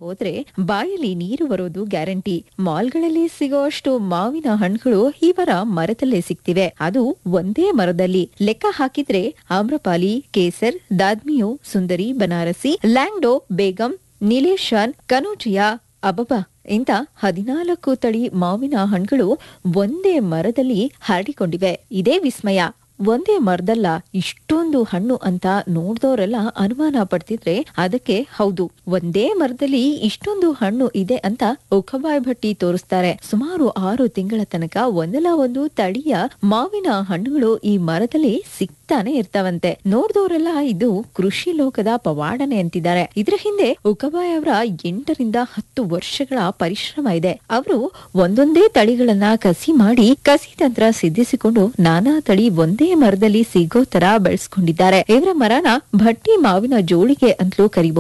ಹೋದ್ರೆ ಬಾಯಲ್ಲಿ ನೀರು ಬರೋದು ಗ್ಯಾರಂಟಿ ಮಾಲ್ಗಳಲ್ಲಿ ಸಿಗೋಷ್ಟು ಮಾವಿನ ಹಣ್ಣುಗಳು ಇವರ ಮರದಲ್ಲೇ ಸಿಗ್ತಿವೆ ಅದು ಒಂದೇ ಮರದಲ್ಲಿ ಲೆಕ್ಕ ಹಾಕಿದ್ರೆ ಆಮ್ರಪಾಲಿ ಕೇಸರ್ ದಾದ್ಮಿಯೋ ಸುಂದರಿ ಬನಾರಸಿ ಲ್ಯಾಂಗ್ಡೋ ಬೇಗಂ ನಿಲೇಶಾನ್ ಕನೋಜಿಯಾ ಅಬಬಾ ಇಂತ ಹದಿನಾಲ್ಕು ತಳಿ ಮಾವಿನ ಹಣ್ಣುಗಳು ಒಂದೇ ಮರದಲ್ಲಿ ಹರಡಿಕೊಂಡಿವೆ ಇದೇ ವಿಸ್ಮಯ ಒಂದೇ ಮರದಲ್ಲ ಇಷ್ಟೊಂದು ಹಣ್ಣು ಅಂತ ನೋಡ್ದವರೆಲ್ಲ ಅನುಮಾನ ಪಡ್ತಿದ್ರೆ ಅದಕ್ಕೆ ಹೌದು ಒಂದೇ ಮರದಲ್ಲಿ ಇಷ್ಟೊಂದು ಹಣ್ಣು ಇದೆ ಅಂತ ಉಖಬಾಯ್ ಭಟ್ಟಿ ತೋರಿಸ್ತಾರೆ ಸುಮಾರು ಆರು ತಿಂಗಳ ತನಕ ಒಂದಲ್ಲ ಒಂದು ತಳಿಯ ಮಾವಿನ ಹಣ್ಣುಗಳು ಈ ಮರದಲ್ಲಿ ಸಿಗ್ತಾನೆ ಇರ್ತಾವಂತೆ ನೋಡ್ದವರೆಲ್ಲ ಇದು ಕೃಷಿ ಲೋಕದ ಪವಾಡನೆ ಅಂತಿದ್ದಾರೆ ಇದ್ರ ಹಿಂದೆ ಉಕಬಾಯ್ ಅವರ ಎಂಟರಿಂದ ಹತ್ತು ವರ್ಷಗಳ ಪರಿಶ್ರಮ ಇದೆ ಅವರು ಒಂದೊಂದೇ ತಳಿಗಳನ್ನ ಕಸಿ ಮಾಡಿ ಕಸಿ ತಂತ್ರ ಸಿದ್ಧಿಸಿಕೊಂಡು ನಾನಾ ತಳಿ ಒಂದೇ ಮರದಲ್ಲಿ ಸಿಗೋ ತರ ಬೆಳೆಸ್ಕೊಂಡಿದ್ದಾರೆ ಇವರ ಮರನ ಭಟ್ಟಿ ಮಾವಿನ ಜೋಳಿಗೆ ಅಂತಲೂ ಕರಿಬಹುದು